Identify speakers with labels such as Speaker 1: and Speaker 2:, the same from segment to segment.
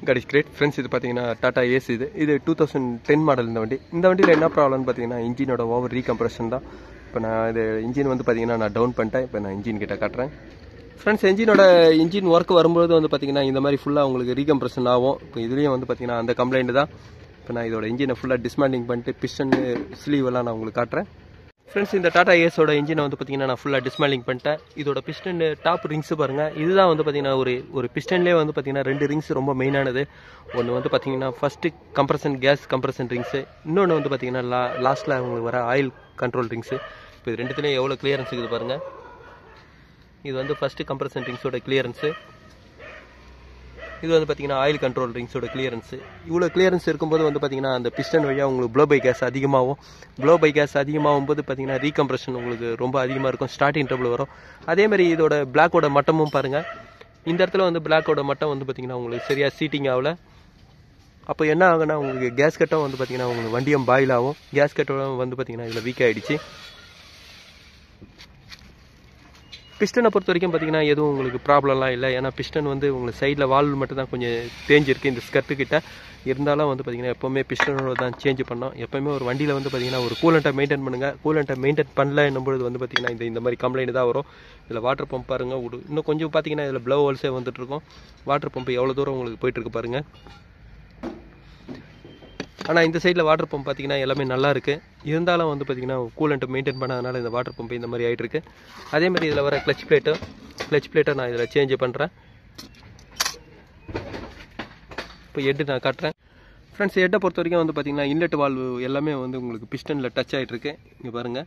Speaker 1: கடிஷ் great friends இது பார்த்தீங்கன்னா Tata ace இது இது டூ தௌசண்ட் டென் மாடல் இந்த வண்டி இந்த வண்டியில் என்ன ப்ராப்ளம்னு பார்த்தீங்கன்னா இன்ஜினோட ஓவர் ரீகம்ப்ரெஷன் தான் இப்போ நான் இது இன்ஜின் வந்து பார்த்தீங்கன்னா நான் டவுன் பண்ணிட்டேன் இப்போ நான் இன்ஜின் கிட்ட காட்டுறேன் ஃப்ரெண்ட்ஸ் என்ஜினோட இன்ஜின் ஒர்க் வரும்போது வந்து பார்த்தீங்கன்னா இந்த மாதிரி ஃபுல்லாக உங்களுக்கு ரீகம்ப்ரெஷன் ஆகும் இப்போ இதுலேயும் வந்து பார்த்தீங்கன்னா அந்த கம்ப்ளைண்ட் தான் இப்போ நான் இதோட இன்ஜினை ஃபுல்லாக டிஸ்மேண்டிங் பண்ணிட்டு பிஸ்டன் ஸ்லீவ் எல்லாம் நான் உங்களுக்கு காட்டுறேன் ஃப்ரெண்ட்ஸ் இந்த டாடா ஏஸோட இன்ஜினை வந்து பார்த்தீங்கன்னா நான் ஃபுல்லாக டிஸ்மேலிங் பண்ணிட்டேன் இதோட பிஸ்டன் டாப் ரிங்ஸ் பாருங்கள் இதுதான் வந்து பார்த்தீங்கன்னா ஒரு ஒரு பிஸ்டன்லேயே வந்து பார்த்தீங்கன்னா ரெண்டு ரிங்ஸ் ரொம்ப மெயினானது ஒன்று வந்து பார்த்தீங்கன்னா first compression gas compression rings இன்னொன்று வந்து பார்த்தீங்கன்னா லா லாஸ்ட்டில் உங்களுக்கு வர ஆயில் கண்ட்ரோல் ரிங்ஸு இப்போ இது ரெண்டுத்துலேயும் எவ்வளோ கிளியரன்ஸ் இருக்குது பாருங்கள் இது வந்து ஃபஸ்ட்டு கம்ப்ரஷன் ரிங்ஸோட கிளியரன்ஸு இது வந்து பார்த்தீங்கன்னா ஆயில் கண்ட்ரோல் ரிங்ஸோட கிளியரன்ஸ் இவ்வளோ கிளியரன்ஸ் இருக்கும்போது வந்து பார்த்தீங்கன்னா அந்த பிஸ்டன் வழியாக உங்களுக்கு ப்ளோ பை கேஸ் அதிகமாகும் ப்ளோ பை கேஸ் அதிகமாகும் போது பார்த்தீங்கன்னா ரீகம்ப்ரெஷன் உங்களுக்கு ரொம்ப அதிகமாக இருக்கும் ஸ்டார்டிங் ட்ரபிள் வரும் அதே மாதிரி இதோட பிளாக்கோட மட்டமும் பாருங்கள் இந்த இடத்துல வந்து பிளாக்கோட மட்டம் வந்து பார்த்தீங்கன்னா உங்களுக்கு சரியாக சீட்டிங் ஆகல அப்போ என்ன ஆகுனா உங்களுக்கு கேஸ் கட்டும் வந்து பார்த்தீங்கன்னா உங்களுக்கு வண்டியும் பாயில் ஆகும் கேஸ் கட்டும் வந்து பார்த்தீங்கன்னா இதில் வீக் ஆகிடுச்சு பிஸ்டனை பொறுத்த வரைக்கும் பார்த்தீங்கன்னா எதுவும் உங்களுக்கு ப்ராப்ளம்லாம் இல்லை ஏன்னா பிஸ்டன் வந்து உங்களுக்கு சைடில் வால்வ் மட்டும் தான் கொஞ்சம் தேஞ்சிருக்கு இந்த ஸ்கர்ட்டு கிட்ட இருந்தாலும் வந்து பார்த்தீங்கன்னா எப்போவுமே பிஸ்டனோட தான் சேஞ்ச் பண்ணோம் எப்போவுமே ஒரு வண்டியில் வந்து பார்த்தீங்கன்னா ஒரு கூலண்ட்டை மெயின்டைன் பண்ணுங்கள் கூலண்ட்டை மெயின்டைன் பண்ணல என்னும்பொழுது வந்து பார்த்தீங்கன்னா இந்த இந்த மாதிரி கம்ப்ளைண்ட் தான் வரும் இதில் வாட்டர் பம்ப் பாருங்கள் விடு இன்னும் கொஞ்சம் பார்த்தீங்கன்னா இதில் ப்ளவ் ஹோல்ஸே வந்துட்டு இருக்கும் வாட்டர் பம்ப் எவ்வளோ தூரம் உங்களுக்கு போயிட்டு இருக்கு பாருங்கள் ஆனால் இந்த சைடில் வாட்டர் பம்ப் பார்த்தீங்கன்னா எல்லாமே நல்லா இருக்குது இருந்தாலும் வந்து பார்த்தீங்கன்னா கூலண்ட்டை மெயின்டைன் பண்ணாதனால இந்த வாட்டர் பம்ப் இந்த மாதிரி ஆகிட்டு இருக்கு அதே மாதிரி இதில் வர கிளச் பிளேட்டு கிளச் பிளேட்டை நான் இதில் சேஞ்ச் பண்ணுறேன் இப்போ ஹெட்டு நான் காட்டுறேன் ஃப்ரெண்ட்ஸ் ஹெட்டை பொறுத்த வரைக்கும் வந்து பார்த்தீங்கன்னா இன்லெட் வால்வு எல்லாமே வந்து உங்களுக்கு பிஸ்டனில் டச் ஆகிட்டு இருக்கு இங்கே பாருங்கள்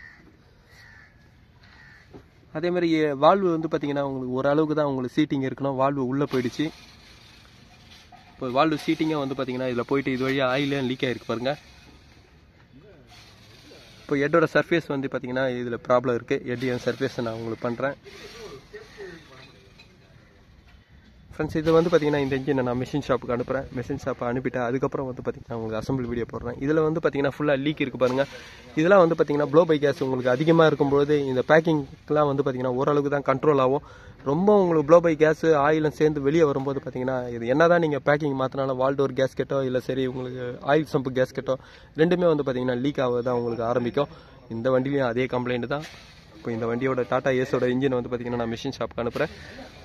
Speaker 1: அதே மாதிரி வால்வு வந்து பார்த்தீங்கன்னா உங்களுக்கு ஓரளவுக்கு தான் உங்களுக்கு சீட்டிங் இருக்கணும் வால்வு உள்ளே போயிடுச்சு இப்போ வால்வு சீட்டிங்காக வந்து பார்த்தீங்கன்னா இதில் போயிட்டு இது வழியாக ஆயிலே லீக் ஆகிருக்கு பாருங்கள் இப்போ ஹெட்டோட சர்ஃபேஸ் வந்து பார்த்தீங்கன்னா இதில் ப்ராப்ளம் இருக்குது ஹெட் என் சர்ஃபேஸை நான் உங்களுக்கு பண்ணுறேன் ஃப்ரெண்ட்ஸ் இது வந்து பார்த்தீங்கன்னா இந்த இன்ஜினை நான் மிஷின் ஷாப்புக்கு அனுப்புகிறேன் மிஷின் ஷாப்பை அனுப்பிட்டு அதுக்கப்புறம் வந்து பார்த்தீங்கன்னா உங்களுக்கு அசம்பிள் வீடியோ போடுறேன் இதில் வந்து பார்த்தீங்கன்னா ஃபுல்லாக லீக் இருக்குது பாருங்கள் இதெல்லாம் வந்து பார்த்தீங்கன்னா ப்ளோ பை கேஸ் உங்களுக்கு அதிகமாக இருக்கும்போது இந்த பேக்கிங்லாம் வந்து பார்த்தீங்கன்னா ஓரளவுக்கு தான் கண்ட்ரோல் ஆகும் ரொம்ப உங்களுக்கு ப்ளோ பை கேஸ் ஆயிலும் சேர்ந்து வெளியே வரும்போது பார்த்தீங்கன்னா இது என்ன தான் நீங்கள் பேக்கிங் மாற்றினாலும் வால்டோர் கேஸ் கெட்டோ இல்லை சரி உங்களுக்கு ஆயில் சம்பு கேஸ் கெட்டோ ரெண்டுமே வந்து பார்த்தீங்கன்னா லீக் ஆக தான் உங்களுக்கு ஆரம்பிக்கும் இந்த வண்டிலையும் அதே கம்ப்ளைண்ட் தான் இப்போ இந்த வண்டியோட டாடா ஏஸோட இன்ஜின் வந்து பார்த்தீங்கன்னா நான் மிஷின் ஷாப்புக்கு அனுப்புகிறேன்